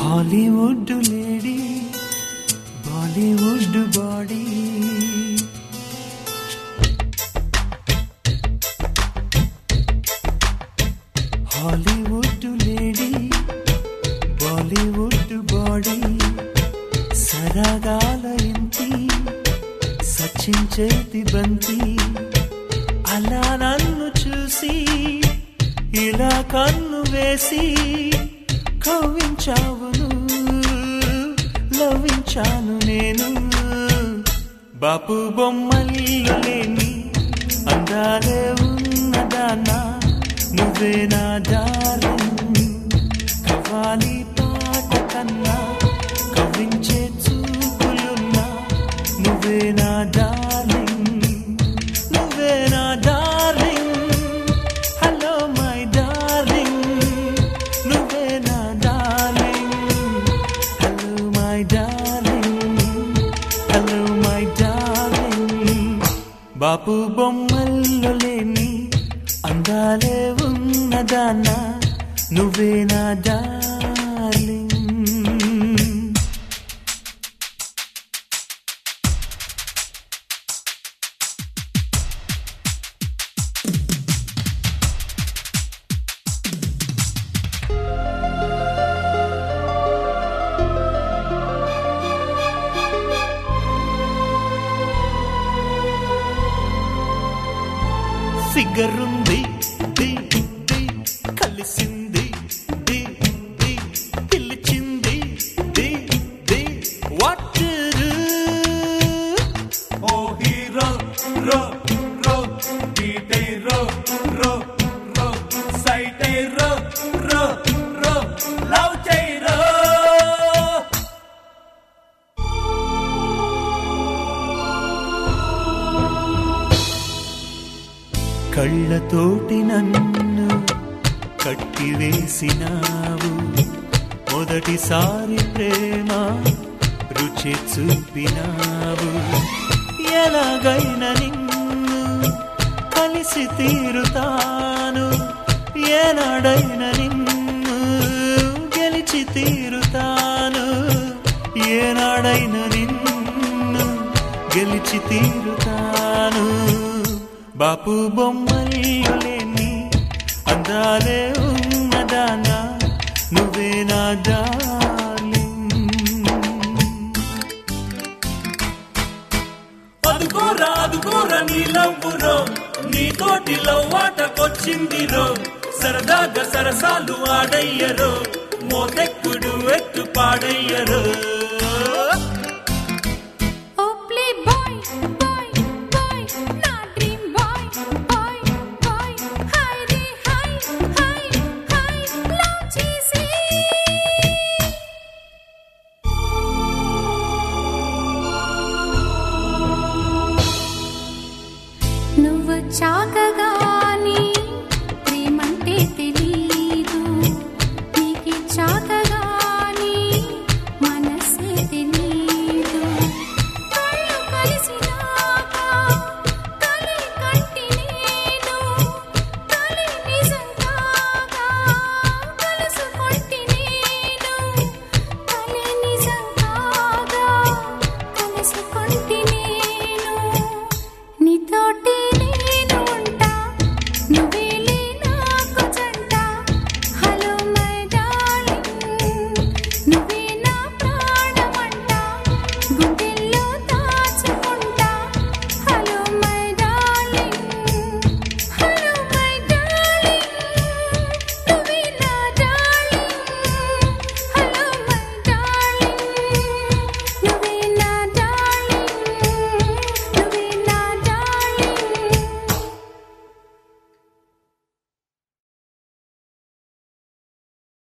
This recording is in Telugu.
Hollywood lady Bollywood body Hollywood lady Bollywood body సరగాల ఇంటి సచిన్ చేతి బంతి అలా నన్ను చూసి ఇలా కన్ను వేసి కవ్వించావును లవించాను నేను బాపు బొమ్మల్లో లేని అందాలే ఉన్నదానా నువ్వే నా డార్లింగ్ కవ్వాలి పాట కన్నా కవ్వించే చూపులున్నా నువ్వే నా డార్లింగ్ నువ్వే నా డార్లింగ్ హలో మై డార్లింగ్ నువ్వే నా darling hello my darling hello my darling Bapu బొమ్మల్లో లేని అందాలే ఉన్నదానా నువ్వే నా డార్లింగ్ ఫిగరుంది ది ది కలిసింది ది ది పిలిచింది ది ది వాట్ ఓ హీరో రో రో బీటే రో రో రో సైటే రో రో రో లవ్ చేయి రో కళ్ళతోటి నన్ను కట్టివేసినావు మొదటిసారి ప్రేమ రుచి చూపినావు ఎలాగైనా నిన్ను కలిసి తీరుతాను ఏనాడైనా నిన్ను గెలిచి తీరుతాను ఏనాడైనా నిన్ను గెలిచి తీరుతాను బాపు బొమ్మల్లో లేని అందాలే ఉన్నదానా నువ్వే నా డార్లింగ్ అదుకోరా అదుకోరా నీ లవ్వురో నీ తోటి లవ్వాటకొచ్చింది రో సరదాగా సరసాలు ఆడయ్యరో మోతెక్కుడు ఎత్తు పాడయ్యరో